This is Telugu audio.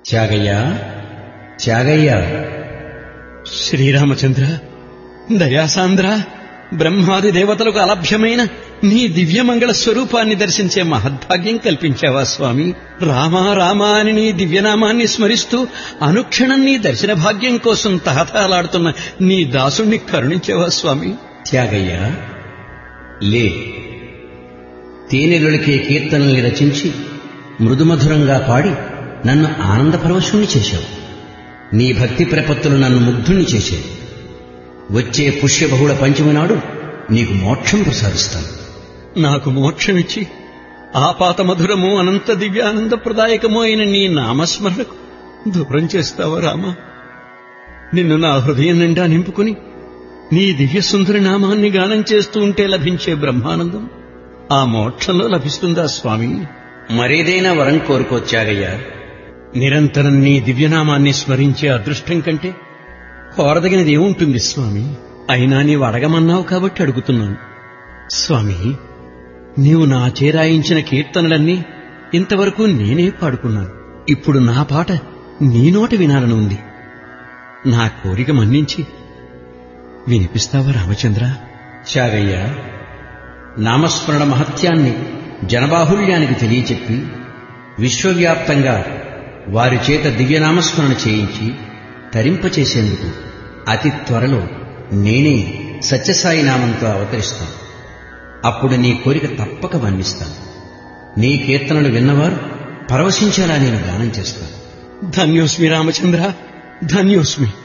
త్యాగయ్య త్యాగయ్య శ్రీరామచంద్ర దయాసాంద్ర బ్రహ్మాది దేవతలకు అలభ్యమైన నీ దివ్యమంగళ స్వరూపాన్ని దర్శించే మహద్భాగ్యం కల్పించావా స్వామి రామా రామా అని నీ దివ్యనామాన్ని స్మరిస్తూ అనుక్షణం నీ దర్శన భాగ్యం కోసం తహతలాడుతున్న నీ దాసుణ్ణి కరుణించావా స్వామి త్యాగయ్య లే తేనెలులకే కీర్తనల్ని రచించి మృదుమధురంగా పాడి నన్ను ఆనందపరవశుణ్ణి చేశావు నీ భక్తి ప్రపత్తులు నన్ను ముగ్ధుణ్ణి చేశాయి వచ్చే పుష్యబహుళ పంచమి నాడు నీకు మోక్షం ప్రసాదిస్తాను నాకు మోక్షమిచ్చి ఆపాత మధురము అనంత దివ్యానందప్రదాయకము అయిన నీ నామస్మరణకు దూరం చేస్తావా రామా నిన్ను నా హృదయం నిండా నింపుకుని నీ దివ్య సుందరి నామాన్ని గానం చేస్తూ ఉంటే లభించే బ్రహ్మానందం ఆ మోక్షంలో లభిస్తుందా స్వామి మరేదైనా వరం కోరుకో త్యాగయ్య నిరంతరం నీ దివ్యనామాన్ని స్మరించే అదృష్టం కంటే కోరదగినది ఏముంటుంది స్వామి అయినా నీవు అడగమన్నావు కాబట్టి అడుగుతున్నాను స్వామి నీవు నా చేరాయించిన కీర్తనలన్నీ ఇంతవరకు నేనే పాడుకున్నాను ఇప్పుడు నా పాట నీ నోట వినాలని ఉంది నా కోరిక మన్నించి వినిపిస్తావా రామచంద్ర త్యాగయ్య నామస్మరణ మహత్యాన్ని జనబాహుల్యానికి తెలియచెప్పి విశ్వవ్యాప్తంగా వారి చేత దివ్యనామస్మరణ చేయించి తరింపచేసేందుకు అతి త్వరలో నేనే సత్యసాయి నామంతో అవతరిస్తాను అప్పుడు నీ కోరిక తప్పక మన్నిస్తాను నీ కీర్తనలు విన్నవారు పరవశించేలా నేను గానం చేస్తాను ధన్యోస్మి రామచంద్ర ధన్యోస్మి